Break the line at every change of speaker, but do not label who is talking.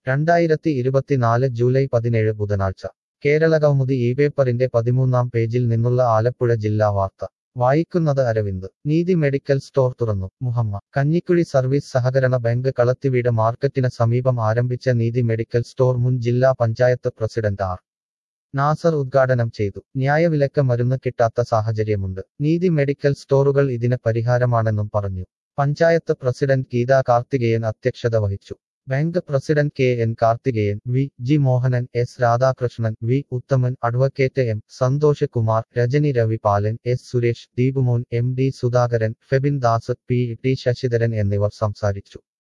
രണ്ടായിരത്തി ഇരുപത്തിനാല് ജൂലൈ പതിനേഴ് ബുധനാഴ്ച കേരളകൗമുദി ഈ പേപ്പറിന്റെ പതിമൂന്നാം പേജിൽ നിന്നുള്ള ആലപ്പുഴ ജില്ലാ വാർത്ത വായിക്കുന്നത് അരവിന്ദ് നീതി മെഡിക്കൽ സ്റ്റോർ തുറന്നു മുഹമ്മ കഞ്ഞിക്കുഴി സർവീസ് സഹകരണ ബാങ്ക് കളത്തിവീട് മാർക്കറ്റിന് സമീപം ആരംഭിച്ച നീതി മെഡിക്കൽ സ്റ്റോർ മുൻ ജില്ലാ പഞ്ചായത്ത് പ്രസിഡന്റ് ആർ നാസർ ഉദ്ഘാടനം ചെയ്തു ന്യായവിലക്ക് മരുന്ന് കിട്ടാത്ത സാഹചര്യമുണ്ട് നീതി മെഡിക്കൽ സ്റ്റോറുകൾ ഇതിന് പരിഹാരമാണെന്നും പറഞ്ഞു പഞ്ചായത്ത് പ്രസിഡന്റ് ഗീതാ കാർത്തികേയൻ അധ്യക്ഷത വഹിച്ചു bank president K N Karthikeyan V G Mohanan S Radhakrishnan V Uthaman advocate M Santhosh Kumar Rajani Ravi Palan S Suresh Deepumon M D Sudhakaran Febin Das P T Sasidharan എന്നിവർ സംസാരിച്ചു